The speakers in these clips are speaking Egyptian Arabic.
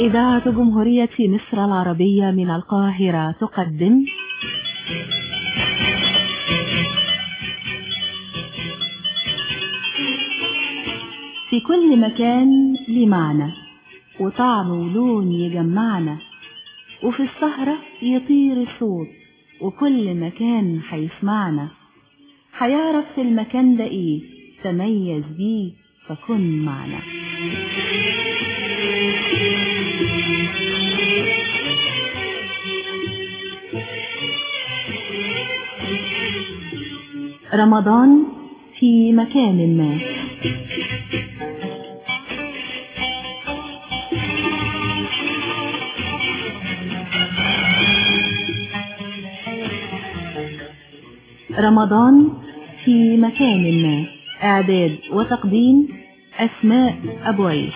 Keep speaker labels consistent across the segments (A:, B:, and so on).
A: إذاعة جمهورية مصر العربية من القاهرة تقدم في كل مكان ليه معنى وطعم ولون يجمعنا وفي السهرة يطير الصوت وكل مكان هيسمعنا هيعرف في المكان ده ايه تميز بيه فكن معنا رمضان في مكان ما رمضان في مكان ما إعداد وتقديم أسماء أبو عيش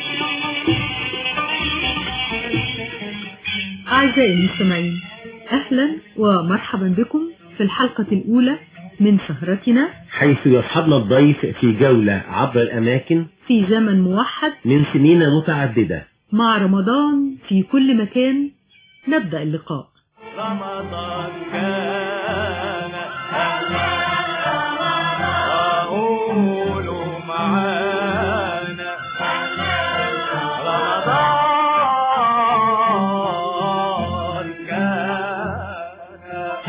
B: أعزائي المستمعين أهلا ومرحبا بكم في الحلقة الأولى من سهرتنا
C: حيث يصحبنا الضيف في جولة عبر الأماكن
B: في زمن موحد
C: من سنين متعددة
B: مع رمضان في كل مكان نبدأ اللقاء
D: رمضان كان أهلا وقولوا معانا رمضان كان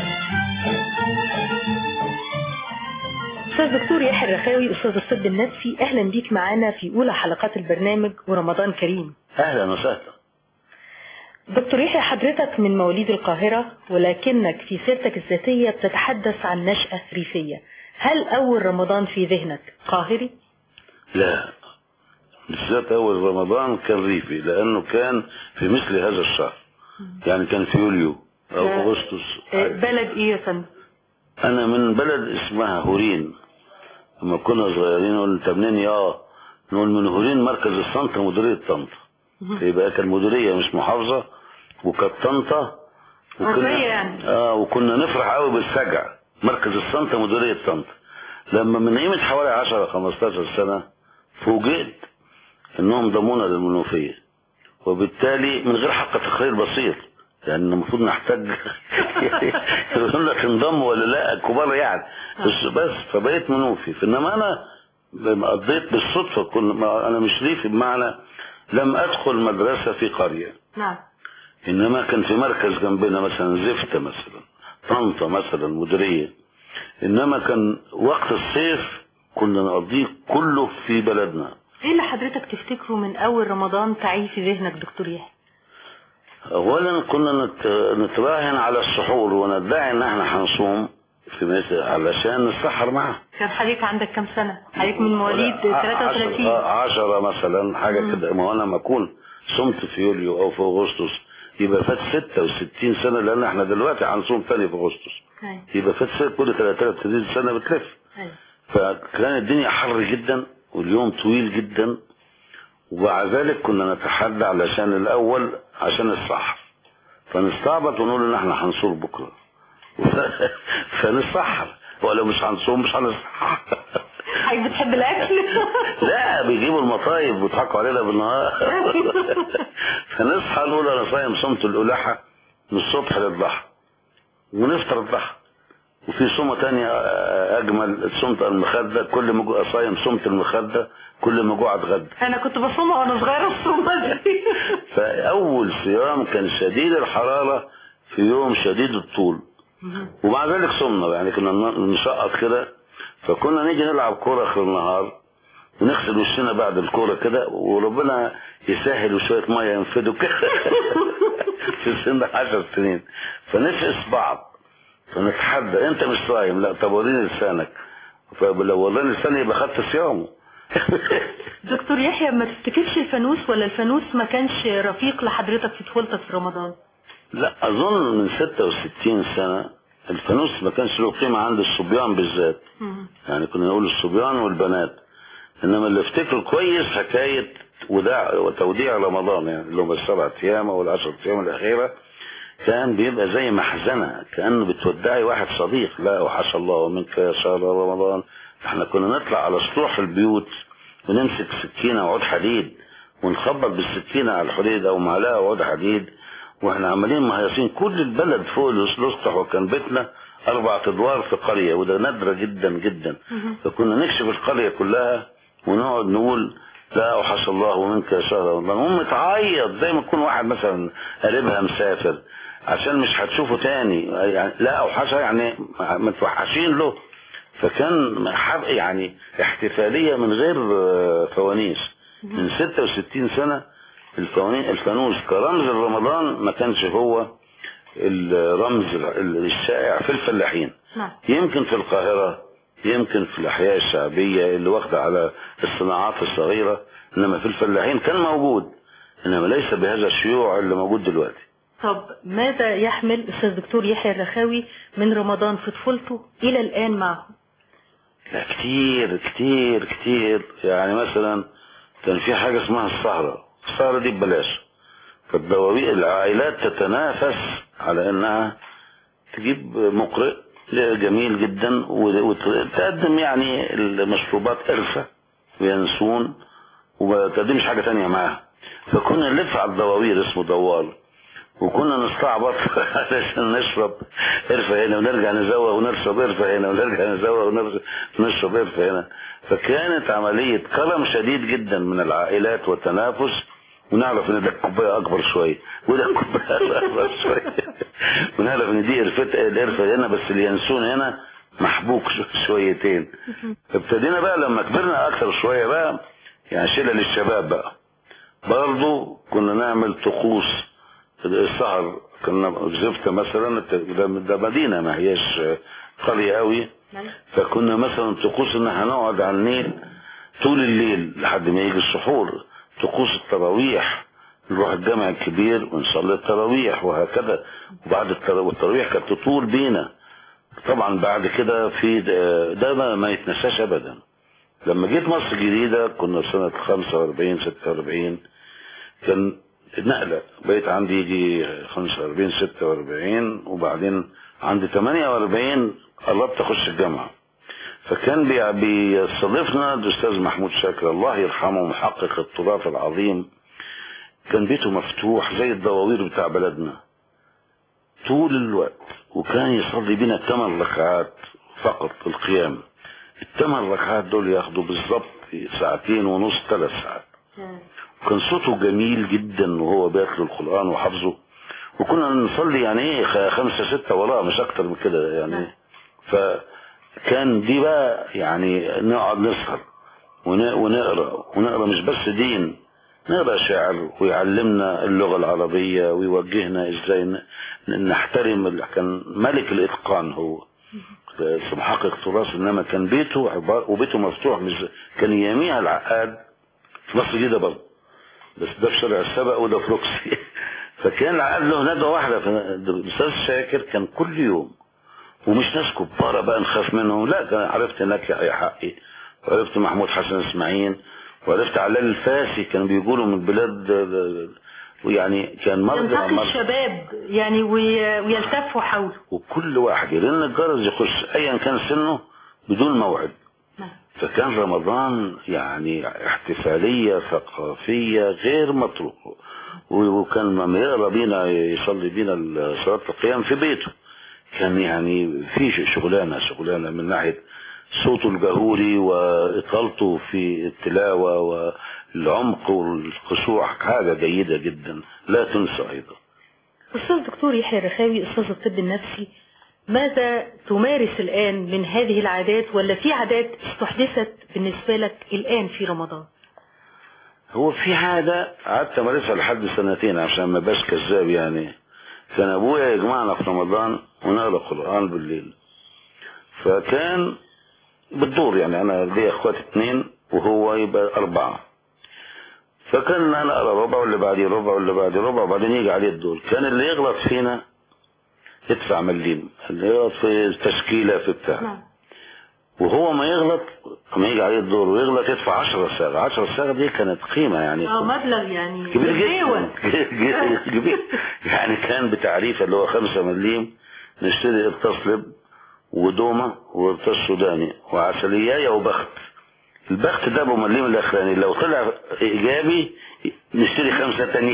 E: أستاذ دكتور يحيى الرخاوي أستاذ الطب النفسي أهلا بيك معانا في أولى حلقات البرنامج ورمضان كريم
F: اهلا وسهلا
E: دكتور يحيى حضرتك من مواليد القاهرة ولكنك في سيرتك الذاتية بتتحدث عن نشأة ريفية هل أول رمضان في ذهنك قاهري؟
F: لا بالذات اول رمضان كان ريفي لانه كان في مثل هذا الشهر يعني كان في يوليو او
E: آه.
F: اغسطس
E: آه، بلد إيه يا فندم؟
F: انا من بلد اسمها هورين لما كنا صغيرين نقول انت منين يا نقول من هورين مركز الطنطا مديريه طنطا يبقى كان مديريه مش محافظه وكانت طنطا
E: قرية يعني.
F: اه وكنا نفرح قوي بالسجع مركز الطنطا مديريه طنطا لما من قيمه حوالي 10 15 سنه فوجئت انهم ضمونا للمنوفيه وبالتالي من غير حق تقرير بسيط يعني المفروض نحتاج يقول لك انضم ولا لا كبار يعني بس بس فبقيت منوفي فانما انا لما قضيت بالصدفه كل ما انا مش ريفي بمعنى لم ادخل مدرسه في قريه
E: نعم
F: انما كان في مركز جنبنا مثلا زفته مثلا طنطا مثلا مديريه انما كان وقت الصيف كنا نقضيه كله في بلدنا
E: إيه اللي حضرتك تفتكره من أول رمضان تعيه في ذهنك دكتور يحيى؟
F: اولا كنا نت- نتراهن على السحور وندعي ان احنا هنصوم في مثل علشان نسحر معاه
E: كان حضرتك عندك كام سنة؟ حضرتك من مواليد
F: ع-
E: 33
F: عشرة- عشرة مثلا حاجة كده ما هو انا ما اكون صمت في يوليو او في اغسطس يبقى فات 66 سنة لان احنا دلوقتي هنصوم تاني في اغسطس
E: أيوة.
F: يبقى فات ست- كل 33 سنة بتلف
E: أيوة.
F: فكان الدنيا حر جدا واليوم طويل جدا ومع ذلك كنا نتحدى علشان الاول عشان السحر فنستعبط ونقول ان احنا هنصوم بكره فنسحر ولو مش هنصوم مش هنسحر
E: حضرتك بتحب الأكل؟
F: لا بيجيبوا المصايب ويضحكوا علينا بالنهار فنصحى نقول انا صايم صمت الألاحة من الصبح للضحى ونفطر الضحى وفي صومة تانية آه، أجمل صمت المخدة كل ما جو- صايم صمت المخدة كل ما جوع اتغدى
E: أنا كنت بصومها وأنا صغيرة الصومة دي
F: فأول صيام كان شديد الحرارة في يوم شديد الطول ومع ذلك صمنا يعني كنا نشقط كده فكنا نيجي نلعب كورة آخر النهار ونغسل وشنا بعد الكورة كده وربنا يسهل وشوية مية ينفدوا كده في سن 10 سنين فنفقس بعض فنتحدى انت مش صايم لا طب وريني لسانك فلو وراني لساني يبقى خدت صيامه
E: دكتور يحيى ما تفتكرش الفانوس ولا الفانوس ما كانش رفيق لحضرتك في طفولتك في رمضان
F: لا اظن من 66 سنة الفانوس ما كانش له قيمة عند الصبيان بالذات يعني كنا نقول الصبيان والبنات انما اللي افتكره كويس حكاية وداع وتوديع رمضان يعني اللي هم السبع ايام او العشر ايام الاخيرة كان بيبقى زي محزنة كأنه بتودعي واحد صديق لا وحش الله منك يا شهر رمضان احنا كنا نطلع على سطوح البيوت ونمسك سكينة وعود حديد ونخبط بالسكينة على الحديد او معلقة وعود حديد واحنا عمالين مهيصين كل البلد فوق الاسطح وكان بيتنا اربع ادوار في قرية وده نادرة جدا جدا فكنا نكشف القرية كلها ونقعد نقول لا اوحش الله ومنك يا شهر رمضان المهم تعيط زي ما يكون واحد مثلا قريبها مسافر عشان مش هتشوفه تاني يعني لا اوحشها يعني متوحشين له فكان حب يعني احتفالية من غير آه، فوانيس من 66 سنة الفوانيس الفانوس كرمز رمضان ما كانش هو الرمز الشائع في الفلاحين
E: نعم
F: يمكن في القاهرة يمكن في الأحياء الشعبية اللي واخدة على الصناعات الصغيرة إنما في الفلاحين كان موجود إنما ليس بهذا الشيوع اللي موجود دلوقتي
E: طب ماذا يحمل أستاذ دكتور يحيى الرخاوي من رمضان في طفولته إلى الآن معه
F: لا كتير كتير كتير يعني مثلا كان في حاجة اسمها السهرة السهرة دي ببلاش فالدواوي العائلات تتنافس على انها تجيب مقرئ جميل جدا وتقدم يعني المشروبات قرفة وينسون وما تقدمش حاجة تانية معاها فكنا نلف على الدواوير اسمه دوار وكنا نستعبط علشان نشرب قرفة هنا ونرجع نزوق ونشرب قرفة هنا ونرجع نزوق ونشرب قرفة هنا فكانت عملية كرم شديد جدا من العائلات والتنافس ونعرف ان ده الكوبايه اكبر شويه وده الكوبايه اكبر شويه ونعرف ان دي قرفه القرفه هنا بس اليانسون هنا محبوك شو- شويتين ابتدينا بقى لما كبرنا اكثر شويه بقى يعني شله للشباب بقى برضه كنا نعمل طقوس السهر كنا في زفته مثلا ده ده مدينه ما هياش قريه قوي فكنا مثلا طقوس ان هنقعد على النيل طول الليل لحد ما يجي السحور طقوس التراويح نروح الجامع الكبير ونصلي التراويح وهكذا وبعد الترا- والتراويح كانت تطول بينا طبعا بعد كده في ده ده ما- ما يتنساش ابدا لما جيت مصر الجديدة كنا في سنة 45 46 كان نقلة بقيت عندي يجي 45 46 وبعدين عندي 48 قربت اخش الجامعة فكان بي- بيستضيفنا الاستاذ محمود شاكر الله يرحمه محقق التراث العظيم كان بيته مفتوح زي الدواوير بتاع بلدنا طول الوقت وكان يصلي بينا ثمان ركعات فقط القيام الثمان ركعات دول ياخدوا بالظبط ساعتين ونص ثلاث ساعات كان صوته جميل جدا وهو بيتلو القرآن وحفظه وكنا نصلي يعني ايه خ- خمسة ستة وراه مش اكتر من كده يعني فكان دي بقى يعني نقعد نسهر ون- ونقرا ونقرا مش بس دين نقرا شعر ويعلمنا اللغة العربية ويوجهنا ازاي ن- نحترم ال- كان ملك الاتقان هو بس محقق تراث انما كان بيته عبارة وبيته مفتوح مش كان يميع العقاد في مصر الجديدة برضه بس ده في شارع السبق وده في روكسي فكان العقاد له ندوة واحدة فالأستاذ شاكر كان كل يوم ومش ناس كبارة بقى نخاف منهم لا كان عرفت هناك يحيى حقي وعرفت محمود حسن اسماعيل وعرفت علال الفاسي كانوا بيقولوا من بلاد ويعني كان مرضى
E: ينتقي
F: مرضى
E: الشباب يعني وي- ويلتفوا حوله
F: وكل واحد يرن الجرس يخش ايا كان سنه بدون موعد
E: نعم.
F: فكان رمضان يعني احتفالية ثقافية غير مطروحة وكان لما يقرا بينا يصلي بينا صلاة القيام في بيته كان يعني في شغلانة شغلانة من ناحية صوته الجهوري وإطالته في التلاوة والعمق والخشوع حاجة جيدة جدا لا تنسى أيضا
E: أستاذ دكتور يحيى الرخاوي أستاذ الطب النفسي ماذا تمارس الآن من هذه العادات ولا في عادات استحدثت بالنسبة لك الآن في رمضان
F: هو في عادة قعدت امارسها لحد سنتين عشان ما بقاش كذاب يعني كان ابويا يجمعنا في رمضان ونقرا قرآن بالليل فكان بالدور يعني انا ليا اخوات اتنين وهو يبقى اربعة فكان انا اقرا ربع واللي بعديه ربع واللي بعديه ربع وبعدين يجي عليه الدور كان اللي يغلط فينا يدفع مليم اللي يغلط في تشكيلة في بتاع
E: نعم
F: وهو ما يغلط لما يجي عليه الدور ويغلط يدفع 10 صاغ 10 صاغ دي كانت قيمة يعني
E: اه مبلغ يعني
F: كبير
E: غيوة.
F: جدا كبير يعني كان بتعريف اللي هو 5 مليم نشتري قرطاس لب ودومة وقرطاس سوداني وعسلياية وبخت البخت ده ابو مليم الاخراني لو طلع ايجابي نشتري خمسه تانيين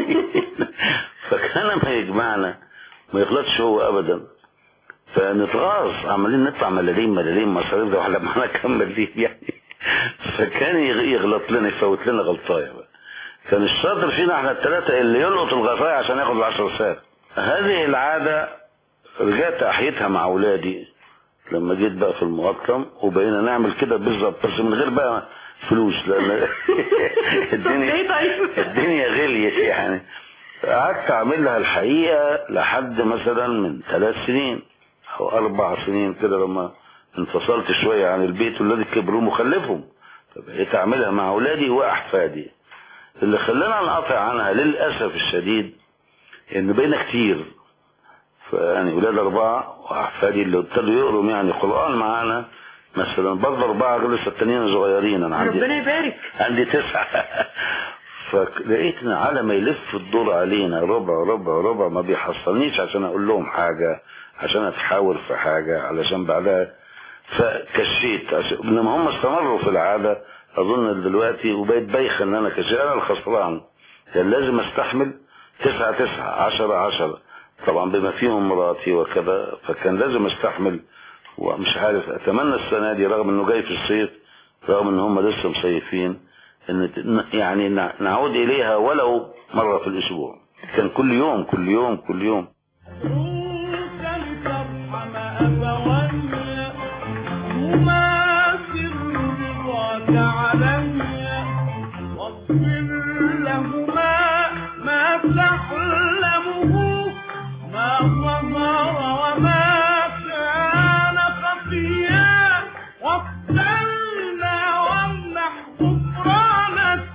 F: فكان ما يجمعنا ما يغلطش هو ابدا فنتغاظ عمالين نطلع ملاليم ملاليم مصاريف ده واحنا معانا كام مليم يعني فكان يغ- يغلط لنا يفوت لنا غلطايه بقى كان الشاطر فينا احنا الثلاثه اللي يلقط الغطايه عشان ياخد العشر ساعات هذه العاده رجعت احيتها مع اولادي لما جيت بقى في المقطم وبقينا نعمل كده بالظبط بس من غير بقى فلوس لان الدنيا
E: ليه طيب؟
F: الدنيا غليت يعني قعدت اعملها الحقيقه لحد مثلا من ثلاث سنين او اربع سنين كده لما انفصلت شويه عن البيت والولاد كبروا مخلفهم فبقيت اعملها مع اولادي واحفادي اللي خلانا نقطع عنها للاسف الشديد ان بقينا كتير فيعني ولاد اربعه واحفادي اللي ابتدوا يقروا يعني قران معانا مثلا برضه اربعه غير لسه التانيين صغيرين انا عندي
E: ربنا يبارك
F: عندي تسعة فلقيتنا على ما يلف الدور علينا ربع ربع ربع ما بيحصلنيش عشان اقول لهم حاجة عشان اتحاور في حاجة علشان بعدها فكشيت عشان- انما هم استمروا في العادة اظن دلوقتي وبقيت بايخة ان انا كشيت انا الخسران كان لازم استحمل تسعة تسعة عشرة عشرة طبعا بما فيهم مراتي وكذا فكان لازم استحمل ومش عارف اتمنى السنة دي رغم انه جاي في الصيف رغم ان هم لسه مصيفين ان ت- يعني نع- نعود اليها ولو مرة في الاسبوع كان كل يوم كل يوم كل يوم
D: روحك لترحم أبوي وما سر رضاك علي واصبر لهما ما تحلمه ما ظهر وما كان خفيا واقتلنا وامنح غفرانك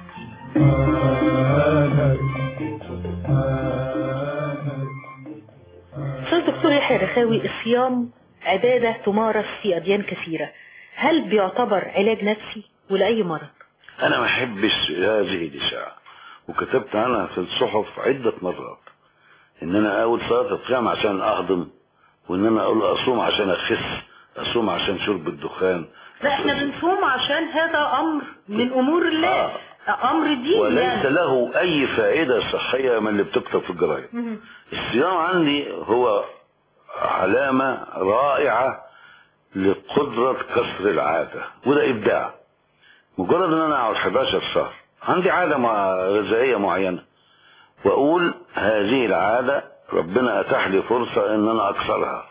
E: أستاذ دكتور يحيى رخاوي الصيام عبادة تمارس في أديان كثيرة هل بيعتبر علاج نفسي ولأي مرض؟
F: انا ما احبش هذه الاشاعة وكتبت عنها في الصحف عدة مرات ان انا اقول صلاة القيام عشان اهضم وان انا اقول اصوم عشان اخس اصوم عشان شرب الدخان
E: لا احنا بنصوم عشان هذا أمر من أمور الله أمر دين
F: وليس
E: يعني
F: له اي فائدة صحية من اللي بتكتب في الجرايد
E: مهم.
F: الصيام عندي هو علامة رائعة لقدرة كسر العادة وده إبداع مجرد إن أنا أقعد 11 شهر عندي عادة مع- غذائية معينة وأقول هذه العادة ربنا أتاح لي فرصة إن أنا أكسرها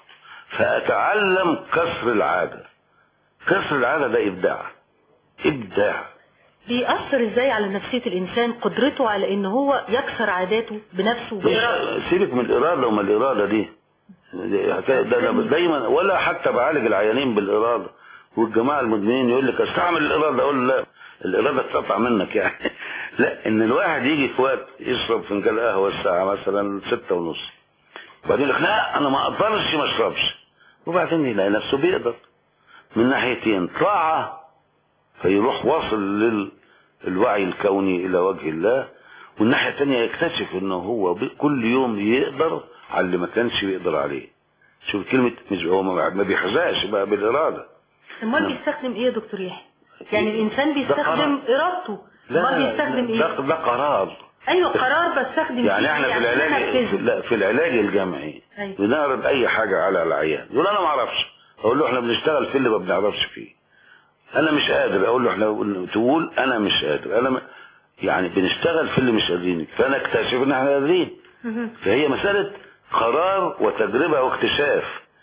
F: فأتعلم كسر العادة كسر العادة ده إبداع إبداع
E: بيأثر ازاي على نفسية الإنسان قدرته على إن هو يكسر عاداته بنفسه بإرادته
F: مش سيبك من الإرادة وما الإرادة دي دي حكاية- ده ده دايما ولا حتى بعالج العيانين بالإرادة والجماعة المدمنين يقول لك استعمل الإرادة أقول لا الإرادة تقطع منك يعني لا إن الواحد يجي في وقت يشرب فنجان قهوة الساعة مثلا ستة ونص وبعدين يقول لك لا أنا ما أقدرش ما أشربش وبعدين يلاقي نفسه بيقدر من ناحيتين طاعة فيروح واصل للوعي الكوني إلى وجه الله والناحية التانية يكتشف انه هو ب- كل يوم يقدر على اللي ما كانش بيقدر عليه شوف كلمة مش هو ما ما بيحزقش بقى بالإرادة
E: أمال
F: نعم.
E: بيستخدم إيه يا دكتور يحيى؟ يعني الإنسان بيستخدم إرادته
F: لا
E: أمال بيستخدم
F: ده,
E: إيه؟
F: ده قرار
E: أيوه قرار بستخدم
F: يعني
E: فيه
F: احنا في
E: عشان
F: العلاج
E: أنفذه.
F: لا في العلاج الجمعي
E: أيوة.
F: بنعرض اي حاجة على العيان يقول انا ما اعرفش اقول له احنا بنشتغل في اللي ما بنعرفش فيه انا مش قادر اقول له احنا تقول انا مش قادر انا م... يعني بنشتغل في اللي مش قادرين فانا اكتشف ان احنا قادرين
E: مهم.
F: فهي مسألة قرار وتجربة واكتشاف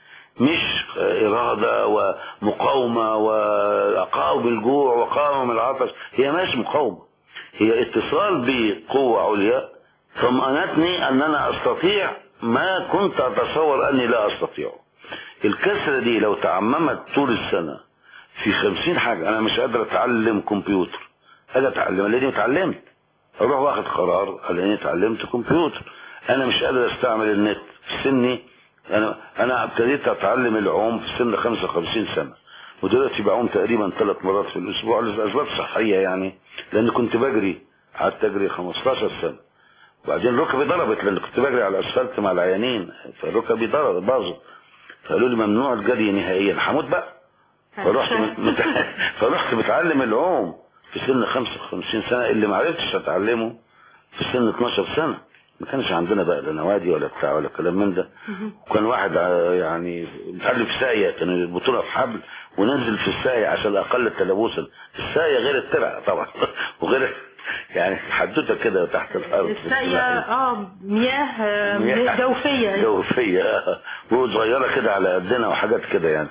F: مش إرادة ومقاومة وأقاوم الجوع وأقاوم العطش هي مش مقاومة هي اتصال بقوة عليا طمأنتني أن أنا أستطيع ما كنت أتصور أني لا أستطيعه الكسرة دي لو تعممت طول السنة في خمسين حاجة أنا مش قادر أتعلم كمبيوتر أجي أتعلم لأني اتعلمت اروح واخد قرار لاني اتعلمت كمبيوتر انا مش قادر استعمل النت في سني انا انا ابتديت اتعلم العوم في سن 55 سنه ودلوقتي بعوم تقريبا ثلاث مرات في الاسبوع لاسباب صحيه يعني لان كنت بجري قعدت اجري 15 سنه وبعدين ركبي ضربت لان كنت بجري على الاسفلت مع العيانين فركبي ضربت باظت فقالوا لي ممنوع الجري نهائيا هموت بقى فرحت مت... فرحت بتعلم العوم في سن 55 سنة اللي ما عرفتش اتعلمه في سن 12 سنة ما كانش عندنا بقى لا نوادي ولا بتاع ولا كلام من ده وكان واحد ع- يعني بيتعلم في ساقية كان البطولة في حبل وننزل في الساقية عشان اقل تلبسا الساقية غير الترع طبعا وغير يعني حدوته كده تحت الارض
E: الساقية اه مياه آه،
F: مياه
E: جوفية
F: جوفية آه. وصغيرة كده على قدنا وحاجات كده يعني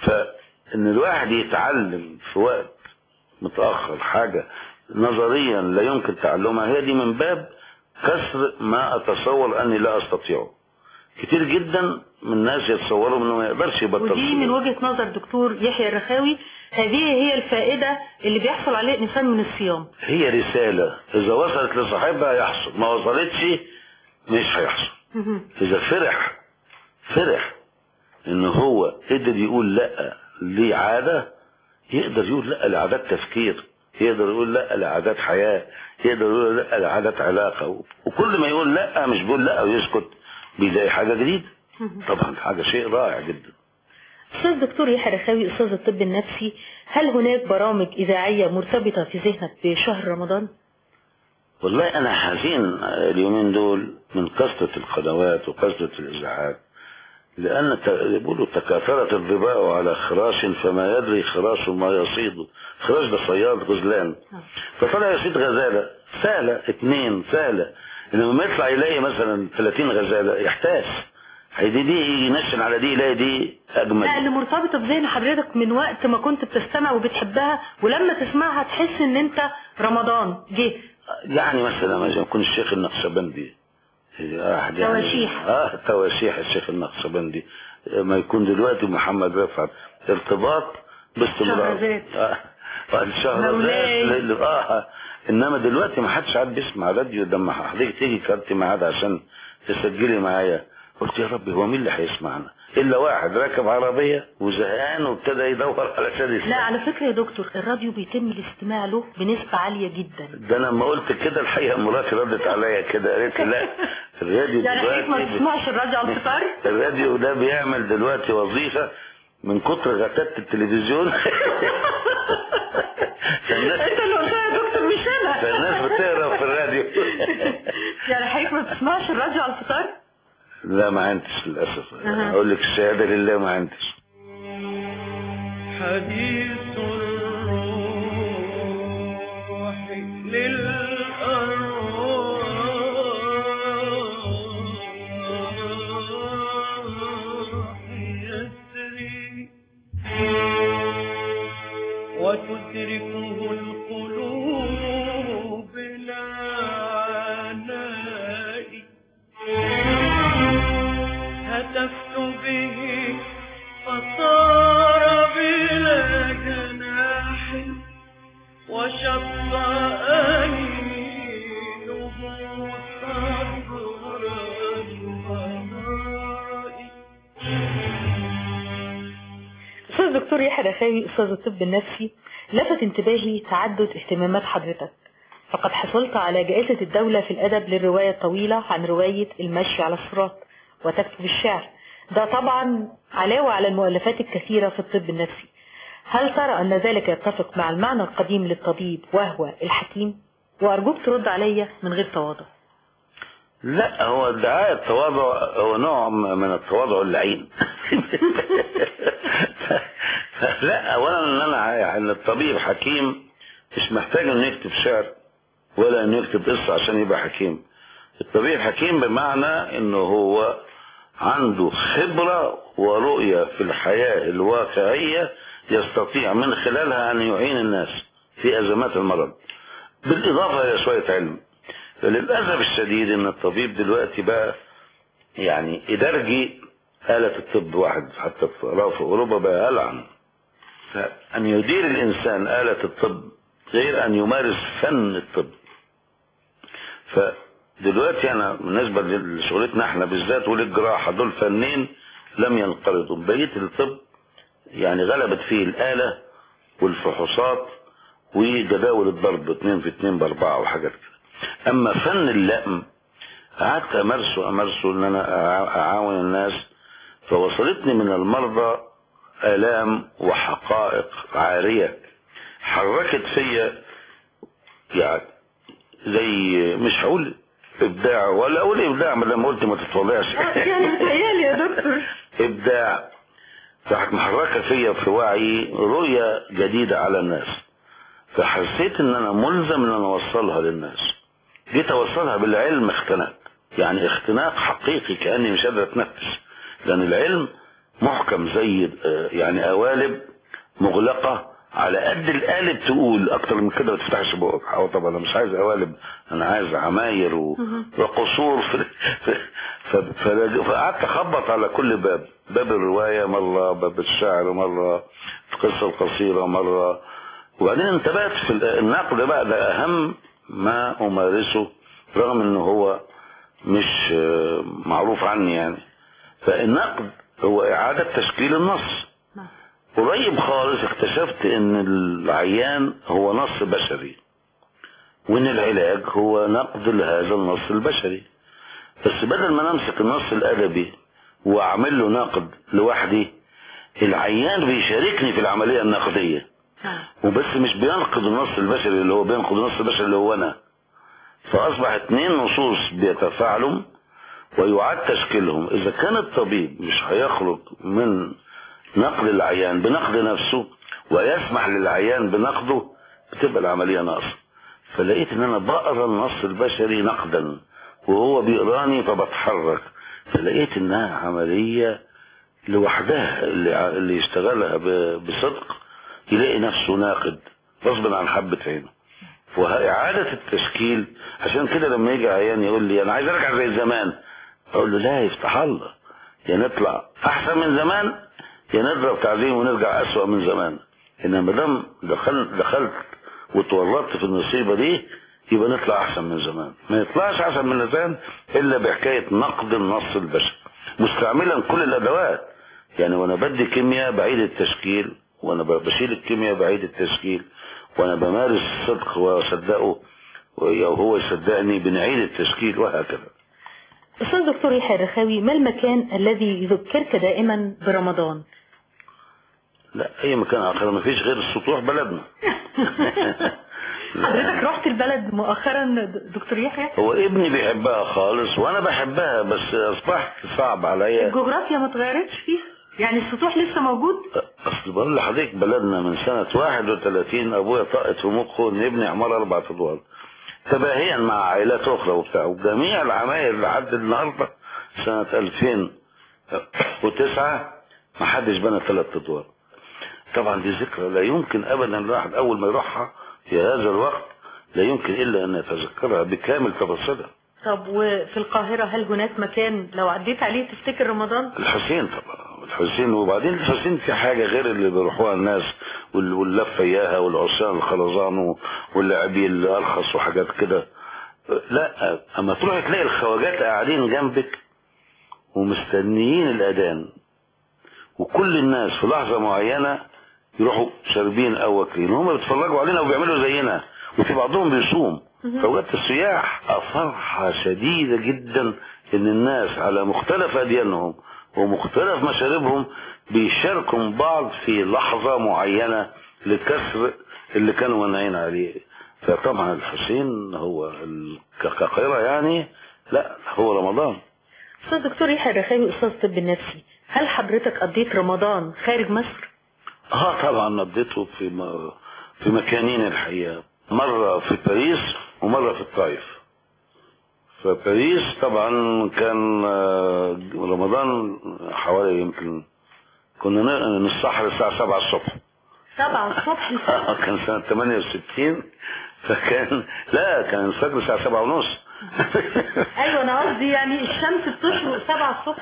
F: فإن الواحد يتعلم في وقت متأخر حاجة نظريا لا يمكن تعلمها هي دي من باب كسر ما أتصور أني لا أستطيعه كتير جدا من الناس يتصوروا انه ما يقدرش يبطل
E: ودي
F: صيام.
E: من وجهة نظر دكتور يحيى الرخاوي هذه هي الفائدة اللي بيحصل عليها الإنسان من الصيام
F: هي رسالة إذا وصلت لصاحبها يحصل ما وصلتش مش هيحصل إذا فرح فرح إن هو قدر يقول لأ لعادة يقدر يقول لأ لعادات تفكير يقدر يقول لأ لعادات حياة يقدر يقول لأ لعادات علاقة وكل ما يقول لأ مش بيقول لأ ويسكت بيلاقي حاجة جديدة طبعا حاجة شيء رائع جدا
E: أستاذ دكتور يحيى الرخاوي أستاذ الطب النفسي هل هناك برامج إذاعية مرتبطة في ذهنك بشهر رمضان؟
F: والله انا حزين اليومين دول من كثرة القنوات وكثرة الاذاعات لان ت- بيقولوا تكاثرت الظباء على خراش فما يدري خراش ما يصيد خراش ده صياد غزلان فطلع يصيد غزالة سهلة اتنين سهلة انما ما يطلع يلاقي مثلا 30 غزالة يحتاس هيدي دي ينشن على دي يلاقي دي اجمل
E: لا اللي مرتبطة بذهن حضرتك من وقت ما كنت بتستمع وبتحبها ولما تسمعها تحس ان انت رمضان جه
F: يعني مثلا ما يكون الشيخ النقشبندي واحد يعني
E: تواشيح.
F: اه تواشيح الشيخ النقشبندي ما يكون دلوقتي محمد رفعت ارتباط باستمرار
E: شهرزاد.
F: اه الشهرزاد
E: مولاي.
F: ل- اه انما دلوقتي ما حدش عاد بيسمع راديو لما حضرتك تيجي كارت ميعاد عشان تسجلي معايا قلت يا ربي هو مين اللي هيسمعنا الا واحد راكب عربيه وزهقان وابتدى يدور علشان يسمع
E: لا على فكرة يا دكتور الراديو بيتم الاستماع له بنسبة عالية جدا
F: ده انا لما قلت كده الحقيقه مراتي ردت عليا كده قالت لي لا الراديو
E: يعني حضرتك ما
F: دلوقتي
E: تسمعش الراديو على الفطار؟
F: الراديو ده بيعمل دلوقتي وظيفه من كتر غتات التلفزيون فالناس
E: انت اللي قلتها يا دكتور مش انا
F: فالناس بتقرا في الراديو
E: يعني حضرتك ما بتسمعش الراديو على الفطار؟
F: لا ما عندش للاسف
E: أها.
F: اقول لك الشهاده لله ما عندش
D: حديث الروح للأرواح يسري وتدركه القلوب لا عناء هتفت به فصار بلا جناح وشق أنينه صدر الفناء
E: أستاذ دكتور يحيى رخاوي أستاذ الطب النفسي لفت انتباهي تعدد اهتمامات حضرتك فقد حصلت على جائزة الدولة في الأدب للرواية الطويلة عن رواية المشي على الصراط وتكتب الشعر ده طبعا علاوة على المؤلفات الكثيرة في الطب النفسي هل ترى أن ذلك يتفق مع المعنى القديم للطبيب وهو الحكيم؟ وأرجوك ترد عليا من غير تواضع
F: لا هو ادعاء التواضع هو نوع من التواضع اللعين لا اولا ان انا يعني الطبيب حكيم مش محتاج انه يكتب شعر ولا انه يكتب قصه عشان يبقى حكيم الطبيب حكيم بمعنى انه هو عنده خبره ورؤيه في الحياه الواقعيه يستطيع من خلالها ان يعين الناس في ازمات المرض بالاضافه الى شويه علم للأسف الشديد ان الطبيب دلوقتي بقى يعني إدارجي آلة الطب واحد حتى في في أوروبا بقى ألعن فأن يدير الإنسان آلة الطب غير أن يمارس فن الطب فدلوقتي أنا بالنسبة لشغلتنا احنا بالذات وللجراحة دول فنين لم ينقرضوا بقية الطب يعني غلبت فيه الآلة والفحوصات وجداول الضرب اتنين في اتنين باربعة وحاجات كده اما فن اللئم قعدت امارسه امارسه ان انا أع- اعاون الناس فوصلتني من المرضى آلام وحقائق عارية حركت فيا يعني زي مش هقول ابداع ولا اقول ابداع ما لما قلت ما تتطلعش
E: يعني متهيألي يا دكتور
F: ابداع راحت محركه فيا في وعي رؤيه جديده على الناس فحسيت ان انا ملزم ان انا اوصلها للناس جيت اوصلها بالعلم اختناق يعني اختناق حقيقي كاني مش قادر اتنفس لان العلم محكم زي آه، يعني قوالب مغلقه على قد القالب تقول اكتر من كده ما تفتحش بقك أو طبعا انا مش عايز قوالب انا عايز عماير و... وقصور في... في... ف... ف... فقعدت اخبط على كل باب باب الروايه مره باب الشعر مره القصه القصيره مره وبعدين انتبهت في النقد بقى ده اهم ما امارسه رغم ان هو مش آه، معروف عني يعني فالنقد هو اعاده تشكيل النص
E: نعم.
F: قريب خالص اكتشفت ان العيان هو نص بشري وان العلاج هو نقد لهذا النص البشري بس بدل ما نمسك النص الادبي واعمل له نقد لوحدي العيان بيشاركني في العمليه النقديه
E: نعم.
F: وبس مش بينقد النص البشري اللي هو بينقد النص البشري اللي هو انا فاصبح اتنين نصوص بيتفاعلوا ويعاد تشكيلهم اذا كان الطبيب مش هيخرج من نقد العيان بنقد نفسه ويسمح للعيان بنقده بتبقى العمليه ناقصه فلقيت ان انا بقرا النص البشري نقدا وهو بيقراني فبتحرك فلقيت انها عمليه لوحدها اللي اللي يشتغلها ب- بصدق يلاقي نفسه ناقد غصب عن حبه عينه وإعادة التشكيل عشان كده لما يجي عيان يقول لي أنا عايز أرجع زي زمان أقول له لا يفتح الله يا نطلع أحسن من زمان يا نضرب تعظيم ونرجع أسوأ من زمان إنما دام دخل دخلت وتورطت في النصيبة دي يبقى نطلع أحسن من زمان ما يطلعش أحسن من زمان إلا بحكاية نقد النص البشري مستعملا كل الأدوات يعني وأنا بدي كيمياء بعيد التشكيل وأنا بشيل الكيمياء بعيد التشكيل وانا بمارس الصدق واصدقه وهو يصدقني بنعيد التشكيل وهكذا
E: أستاذ دكتور يحيى الرخاوي ما المكان الذي يذكرك دائما برمضان؟
F: لا اي مكان اخر ما فيش غير السطوح بلدنا
E: حضرتك رحت البلد مؤخرا د- دكتور يحيى؟
F: هو ابني بيحبها خالص وانا بحبها بس اصبحت صعب عليا
E: الجغرافيا ما اتغيرتش فيها؟ يعني السطوح لسه موجود؟
F: اصل بقول لحضرتك بلدنا من سنة 31 ابويا طقت في مخه ان يبني عمارة اربع ادوار تباهيا مع عائلات اخرى وبتاع وجميع العماير لحد النهارده سنة 2009 ما حدش بنى ثلاث ادوار طبعا دي ذكرى لا يمكن ابدا الواحد اول ما يروحها في هذا الوقت لا يمكن الا ان يتذكرها بكامل تفاصيلها
E: طب وفي القاهرة هل هناك مكان لو عديت عليه تفتكر رمضان؟
F: الحسين طبعا الحسين وبعدين الحسين في حاجه غير اللي بيروحوها الناس وال- واللفه اياها والعصيان الخرزان و- واللاعبين اللي ارخص وحاجات كده لا اما تروح تلاقي الخواجات قاعدين جنبك ومستنيين الاذان وكل الناس في لحظه معينه يروحوا شاربين او واكلين هم بيتفرجوا علينا وبيعملوا زينا وفي بعضهم بيصوم فوجدت السياح فرحة شديدة جدا ان الناس على مختلف اديانهم ومختلف مشاربهم بيشاركوا بعض في لحظة معينة لكسر اللي كانوا منعين عليه فطبعا الحسين هو ال- ك- كقاهرة يعني لا هو رمضان
E: أستاذ دكتور يحيى الرخاوي أستاذ طب النفسي هل حضرتك قضيت رمضان خارج مصر؟
F: اه طبعا قضيته في م... في مكانين الحقيقه مره في باريس ومره في الطائف فباريس طبعا كان آه، رمضان حوالي يمكن كنا ن- نسحر الساعه 7 الصبح
E: سبعة الصبح
F: كان سنه 68 فكان لا كان الفجر الساعه 7 ونص
E: أيوة أنا قصدي يعني الشمس بتشرق سبعة الصبح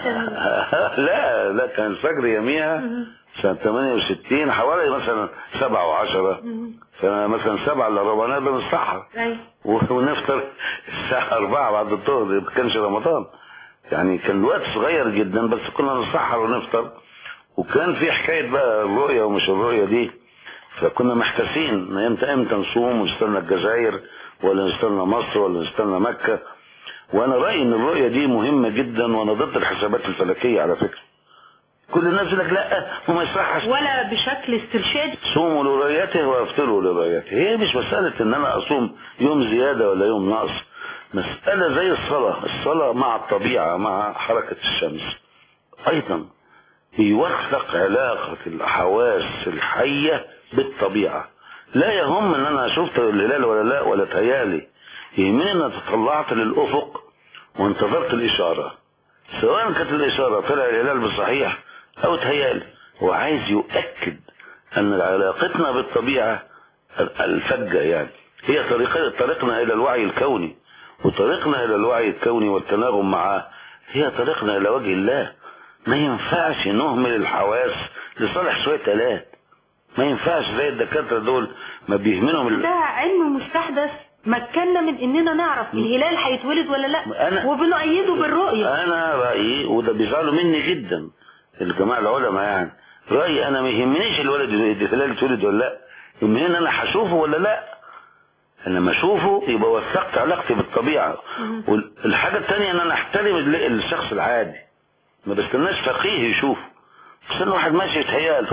F: لا لا كان الفجر يوميها سنة 68 حوالي مثلا 7 و10 فمثلا 7 الا ربع نبقى نتسحر
E: أيوة
F: ونفطر الساعة 4 بعد الظهر ما كانش رمضان يعني كان الوقت صغير جدا بس كنا نتسحر ونفطر وكان في حكاية بقى الرؤية ومش الرؤية دي فكنا محتاسين امتى امتى نصوم ونستنى الجزائر ولا نستنى مصر ولا نستنى مكة وانا رأيي ان الرؤية دي مهمة جدا وانا ضد الحسابات الفلكية على فكرة كل الناس يقول لك لا وما يصحش
E: ولا بشكل استرشادي
F: صوموا لرؤيته وافطروا لرؤيته هي مش مسألة ان انا اصوم يوم زيادة ولا يوم نقص مسألة زي الصلاة الصلاة مع الطبيعة مع حركة الشمس ايضا بيوثق علاقة الحواس الحية بالطبيعة لا يهم ان انا شفت الهلال ولا لا ولا تهيالي يهمني ان تطلعت للافق وانتظرت الاشارة سواء كانت الاشارة طلع الهلال بصحيح او تهيالي هو عايز يؤكد ان علاقتنا بالطبيعة الفجة يعني هي طريقة طريقنا الى الوعي الكوني وطريقنا الى الوعي الكوني والتناغم معه هي طريقنا الى وجه الله ما ينفعش نهمل الحواس لصالح شوية آلات ما ينفعش زي الدكاترة دول ما بيهملهم ال...
E: ده علم مستحدث مكنا من اننا نعرف الهلال هيتولد ولا لا
F: أنا-
E: وبنؤيده بالرؤية
F: انا رأيي وده بيزعلوا مني جدا الجماعة العلماء يعني رأيي انا ما يهمنيش الولد الهلال يتولد ولا لا يهمني ان انا هشوفه ولا لا انا لما اشوفه يبقى وثقت علاقتي بالطبيعة والحاجة التانية ان انا احترم ال- الشخص العادي ما بستناش فقيه يشوفه بستنى واحد ماشي يتهيأله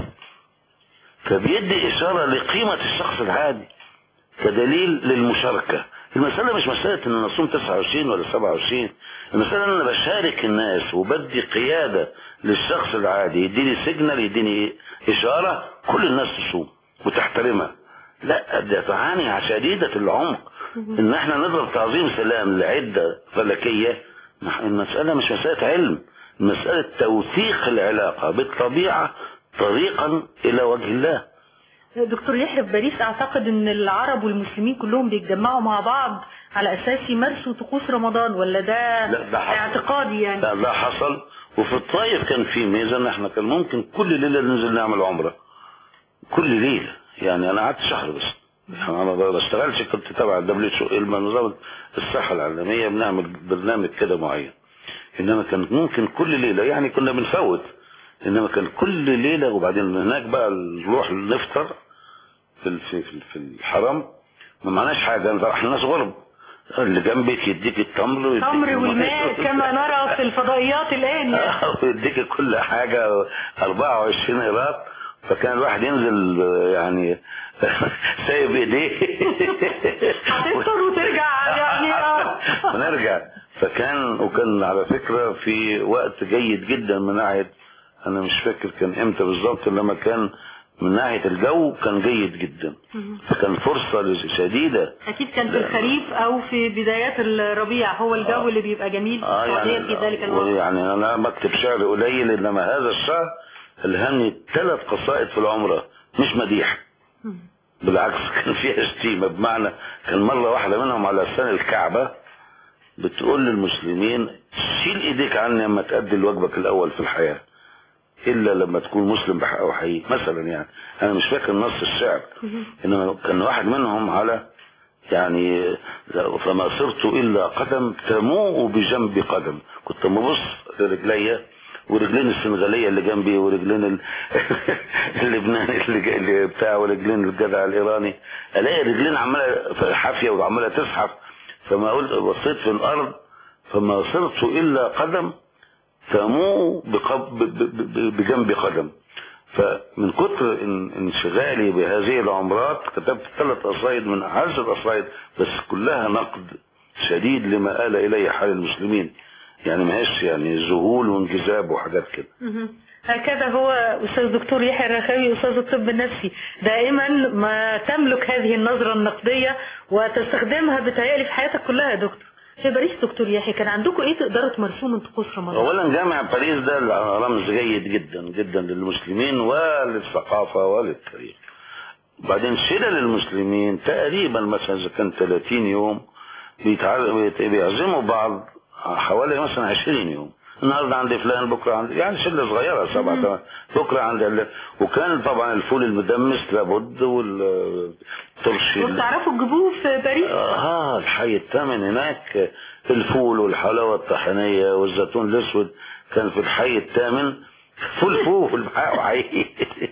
F: فبيدي اشارة لقيمة الشخص العادي كدليل للمشاركة المسألة مش مسألة ان انا اصوم 29 ولا 27 المسألة ان انا بشارك الناس وبدي قيادة للشخص العادي يديني سيجنال يديني اشارة كل الناس تصوم وتحترمها لا ده تعاني شديدة العمق ان احنا نضرب تعظيم سلام لعدة فلكية مح- المسألة مش مسألة علم مسألة توثيق العلاقة بالطبيعة طريقا الى وجه الله
E: دكتور يحيى في باريس اعتقد ان العرب والمسلمين كلهم بيتجمعوا مع بعض على اساس يمارسوا طقوس رمضان ولا ده,
F: لا، ده حصل.
E: اعتقادي يعني
F: لا ده حصل وفي الطائف كان في ميزه ان احنا كان ممكن كل ليله ننزل نعمل عمره كل ليله يعني انا قعدت شهر بس يعني انا ما بشتغلش كنت تبع الدبليو اتش او منظمه الصحه العالميه بنعمل برنامج كده معين انما كان ممكن كل ليله يعني كنا بنفوت انما كان كل ليله وبعدين هناك بقى نروح نفطر في ال- في في, في الحرم ما معناش حاجه انت احنا ناس غرب اللي جنبك يديك التمر ويديك
E: التمر والماء
F: المية.
E: كما نرى في الفضائيات الان يعني.
F: ويديك كل حاجة 24 قيراط فكان الواحد ينزل يعني سايب ايديه
E: هتفطر وترجع يعني اه
F: ونرجع فكان وكان على فكرة في وقت جيد جدا من ناحية انا مش فاكر كان امتى بالظبط لما كان من ناحية الجو كان جيد جدا فكان فرصة شديدة
E: اكيد كان في الخريف او في بدايات الربيع هو الجو اللي بيبقى جميل في
F: اه
E: السعوديه
F: يعني
E: في ذلك الوقت
F: يعني انا بكتب شعر قليل انما هذا الشهر الهمني ثلاث قصائد في العمرة مش مديح بالعكس كان فيها شتيمة بمعنى كان مرة واحدة منهم على لسان الكعبة بتقول للمسلمين شيل ايديك عني اما تأدي لواجبك الاول في الحياة الا لما تكون مسلم بحق وحقيقي مثلا يعني انا مش فاكر نص الشعر انما كان واحد منهم على يعني فما صرت الا قدم تموء بجنب قدم كنت مبص لرجليا ورجلين السنغاليه اللي جنبي ورجلين ال- اللبناني اللي جا- اللي بتاع ورجلين الجدع الايراني الاقي رجلين عماله في حافيه وعماله تزحف فما قلت بصيت في الارض فما صرت الا قدم تموء بقب- ب- ب- ب- بجنب قدم فمن كتر ان- انشغالي بهذه العمرات كتبت ثلاث قصائد من اعز القصائد بس كلها نقد شديد لما آل اليه حال المسلمين يعني ما هيش يعني ذهول وانجذاب وحاجات كده
E: مهم. هكذا هو أستاذ دكتور يحيى الرخاوي أستاذ الطب النفسي دائما ما تملك هذه النظرة النقدية وتستخدمها بتهيألي في حياتك كلها يا دكتور في باريس دكتور يحيى كان عندكم ايه تقدروا تمارسوه من طقوس رمضان
F: اولا جامع باريس ده رمز جيد جدا جدا للمسلمين وللثقافه وللتاريخ بعدين شلل المسلمين تقريبا مثلا اذا كان 30 يوم بيتع- بيت- بيعزموا بعض حوالي مثلا 20 يوم النهارده عند فلان بكره عند يعني شله صغيره سبعه ثمان بكره عند ال- وكان طبعا الفول المدمس لابد والترشي
E: وبتعرفوا تجيبوه في باريس
F: اه الحي الثامن هناك الفول والحلاوه الطحينيه والزيتون الاسود كان في الحي الثامن فول فول حقيقي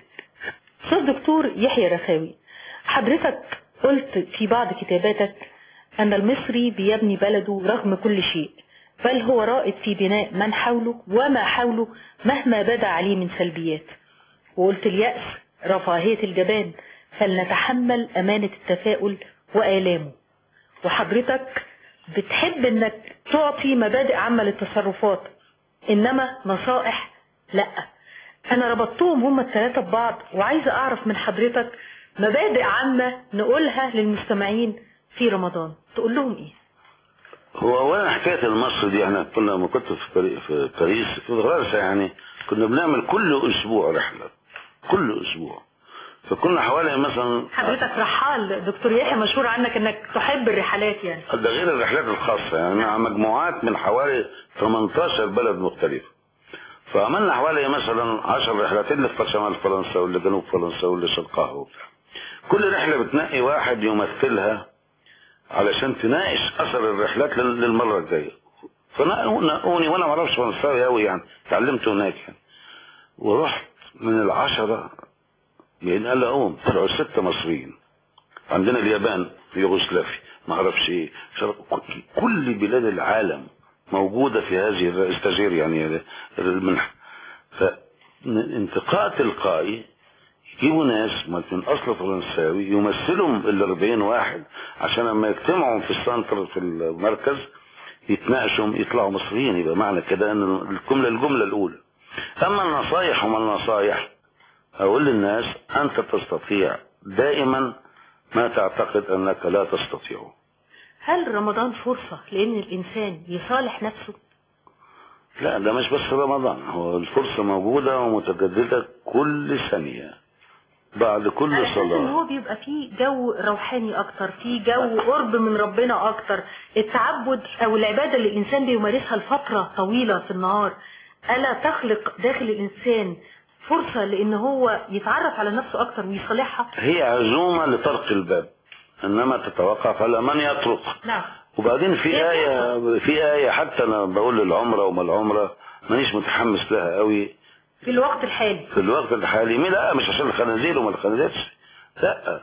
E: أستاذ دكتور يحيى رخاوي حضرتك قلت في بعض كتاباتك أن المصري بيبني بلده رغم كل شيء بل هو رائد في بناء من حوله وما حوله مهما بدا عليه من سلبيات وقلت اليأس رفاهية الجبان فلنتحمل أمانة التفاؤل وآلامه وحضرتك بتحب انك تعطي مبادئ عامة للتصرفات انما نصائح لا انا ربطتهم هما الثلاثة ببعض وعايزة اعرف من حضرتك مبادئ عامة نقولها للمستمعين في رمضان تقول لهم ايه
F: هو اولا حكايه المصر دي احنا كنا لما كنت في بري- في باريس في فرنسا يعني كنا بنعمل كل اسبوع رحله كل اسبوع فكنا حوالي مثلا
E: حضرتك رحال دكتور يحيى مشهور عنك انك تحب الرحلات يعني
F: ده غير الرحلات الخاصه يعني مع مجموعات من حوالي 18 بلد مختلفه فعملنا حوالي مثلا 10 رحلات اللي في شمال فرنسا واللي جنوب فرنسا واللي شرقها وبتاع كل رحله بتنقي واحد يمثلها علشان تناقش اثر الرحلات لل- للمره الجايه فنقوني وانا ما اعرفش فرنساوي قوي يعني اتعلمت هناك يعني ورحت من العشره يعني قال لهم طلعوا ستة مصريين عندنا اليابان يوغوسلافيا ما اعرفش ايه شرق- كل بلاد العالم موجودة في هذه الاستاجير يعني المنحة فانتقاء تلقائي يجيبوا ناس من اصل فرنساوي يمثلوا ال 40 واحد عشان لما يجتمعوا في السنتر في المركز يتناقشوا يطلعوا مصريين يبقى معنى كده ان الجمله الجمله الاولى اما النصايح وما النصايح اقول للناس انت تستطيع دائما ما تعتقد انك لا تستطيعه
E: هل رمضان فرصة لان الانسان يصالح نفسه
F: لا ده مش بس رمضان هو الفرصة موجودة ومتجددة كل ثانية بعد كل
E: على أساس ان
F: صلاة
E: هو بيبقى فيه جو روحاني اكتر فيه جو قرب من ربنا اكتر التعبد او العبادة اللي الانسان بيمارسها لفترة طويلة في النهار الا تخلق داخل الانسان فرصة لان هو يتعرف على نفسه اكتر ويصالحها
F: هي عزومة لطرق الباب انما تتوقف على من يطرق
E: نعم
F: وبعدين في آية في آية حتى أنا بقول العمرة وما العمرة مانيش متحمس لها قوي
E: في الوقت الحالي
F: في الوقت الحالي مين لا مش عشان الخنازير وما الخنازيرش لا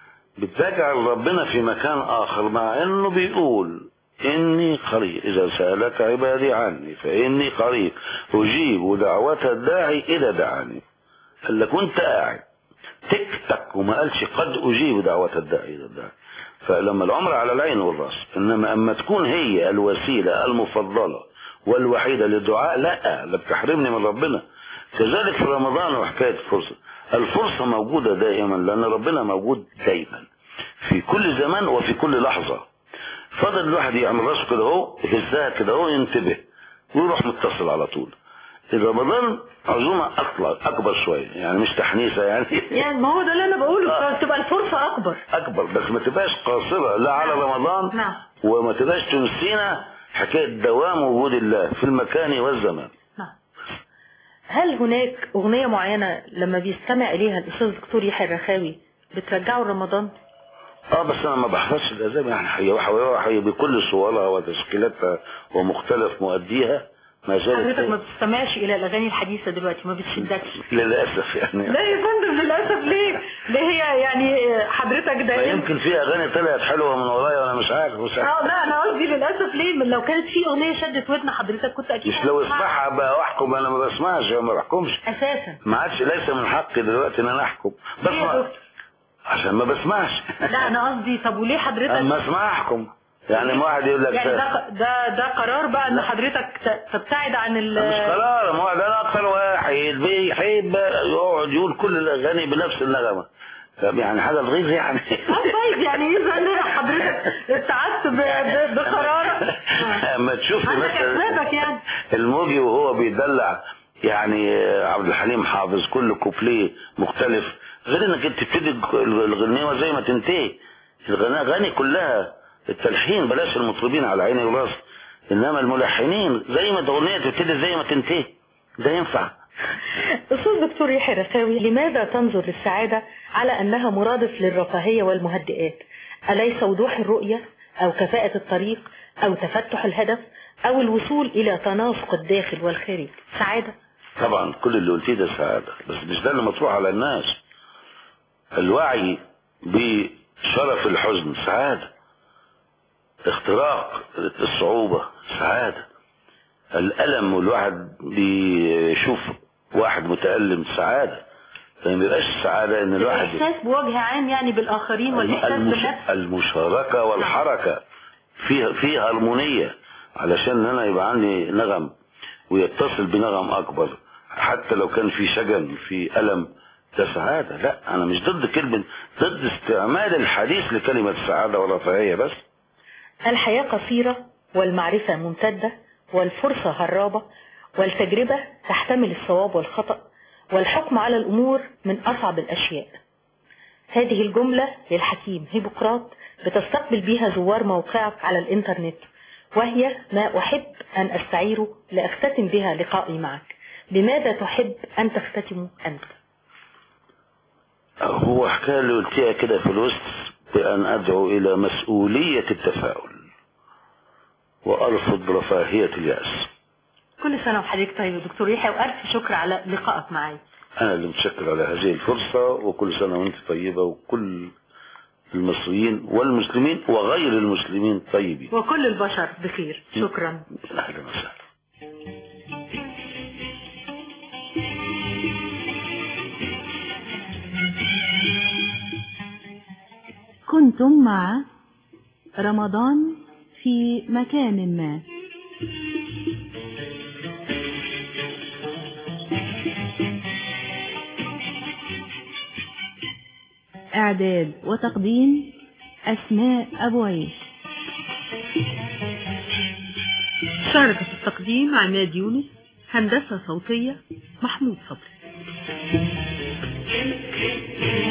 F: بتجعل ربنا في مكان آخر مع إنه بيقول إني قريب إذا سألك عبادي عني فإني قريب أجيب دعوة الداعي إذا دعاني قال لك وأنت قاعد تك تك وما قالش قد أجيب دعوة الداعي إذا دعاني فلما العمر على العين والراس إنما أما تكون هي الوسيلة المفضلة والوحيدة للدعاء لا لا بتحرمني من ربنا كذلك في رمضان وحكاية الفرصة الفرصة موجودة دائما لأن ربنا موجود دائما في كل زمان وفي كل لحظة فضل الواحد يعمل راسه كده اهو يهزها كده اهو ينتبه ويروح متصل على طول رمضان عزومة أكبر أكبر شوية يعني مش تحنيسة يعني
E: يعني ما هو ده اللي انا بقوله
F: آه.
E: تبقى الفرصة اكبر
F: أكبر بس ما تبقاش قاصرة لا على رمضان
E: نعم.
F: وما تبقاش تنسينا حكاية دوام وجود الله في المكان والزمان
E: نعم هل هناك أغنية معينة لما بيستمع إليها الأستاذ الدكتور يحيى الرخاوي بترجعه رمضان؟
F: اه بس انا ما بحفظش الاسامي يعني هي هي هي بكل صورها وتشكيلاتها ومختلف مؤديها ما
E: حضرتك ما
F: زالت
E: بتستمعش إلى الأغاني الحديثة دلوقتي ما بتشدكش
F: للاسف يعني
E: لا يا فندم للأسف ليه؟ ليه هي يعني حضرتك
F: ما
E: دايما
F: يمكن في اغاني طلعت حلوه من ورايا وانا مش عارف مش عارف
E: اه لا انا قصدي للاسف ليه من لو كانت في اغنيه شدت ودن حضرتك كنت اكيد
F: مش لو
E: هتسمعها.
F: اسمعها بقى واحكم انا ما بسمعش وما بحكمش
E: اساسا
F: ما عادش ليس من حقي دلوقتي ان انا احكم
E: ليه يا
F: بسمع
E: دكتور؟
F: عشان ما بسمعش
E: لا انا قصدي طب وليه حضرتك
F: اما اسمع احكم يعني ما واحد يقول لك
E: يعني
F: ده
E: ده ده ده قرار بقى ان حضرتك ت- تبتعد عن ال
F: مش قرار ما هو ده انا اكتر واحد بيحب يقعد يقول كل الاغاني بنفس النغمه طب يعني حاجه تغيظ يعني
E: اه طيب يعني اذا ان حضرتك ابتعدت ب- ب- بقرار
F: اما تشوف
E: عندك
F: مثلا
E: اسبابك يعني
F: الموجي وهو بيدلع يعني عبد الحليم حافظ كل كوبليه مختلف غير انك انت تبتدي الغنيوه زي ما تنتهي الاغاني كلها التلحين بلاش المطربين على عيني وراسي انما الملحنين زي ما الاغنيه تبتدي زي ما تنتهي ده ينفع
E: استاذ دكتور يحيى رخاوي لماذا تنظر للسعاده على انها مرادف للرفاهيه والمهدئات اليس وضوح الرؤيه او كفاءه الطريق او تفتح الهدف او الوصول الى تناسق الداخل والخارج سعاده
F: طبعا كل اللي قلتيه ده سعاده بس مش ده اللي مطروح على الناس الوعي بشرف الحزن سعاده اختراق الصعوبه سعاده الألم والواحد بيشوف واحد متألم سعادة فما بيبقاش السعادة ان الواحد
E: الإحساس بوجه عام يعني بالآخرين والإحساس
F: المش...
E: بالنفس
F: المشاركة والحركة فيها فيها هارمونية علشان انا يبقى عندي نغم ويتصل بنغم اكبر حتى لو كان في شجن في ألم ده سعادة لا انا مش ضد كلمة ضد استعمال الحديث لكلمة سعادة والرفاهية بس
E: الحياة قصيرة والمعرفة ممتدة والفرصة هرابة والتجربة تحتمل الصواب والخطأ والحكم على الأمور من أصعب الأشياء هذه الجملة للحكيم هيبوقراط بتستقبل بها زوار موقعك على الإنترنت وهي ما أحب أن أستعيره لأختتم بها لقائي معك بماذا تحب أن تختتم أنت؟
F: هو حكاية اللي قلتيها كده في الوسط بأن أدعو إلى مسؤولية التفاؤل وأرفض رفاهية اليأس
E: كل سنة وحضرتك طيب يا دكتور يحيى وألف شكر على لقائك معي
F: أنا اللي متشكر على هذه الفرصة وكل سنة وأنت طيبة وكل المصريين والمسلمين وغير المسلمين طيبين
E: وكل البشر بخير شكرا
F: أهلا وسهلا
A: كنتم مع رمضان في مكان ما إعداد وتقديم أسماء أبو عيش
B: شارك في التقديم عماد يونس هندسة صوتية محمود صبري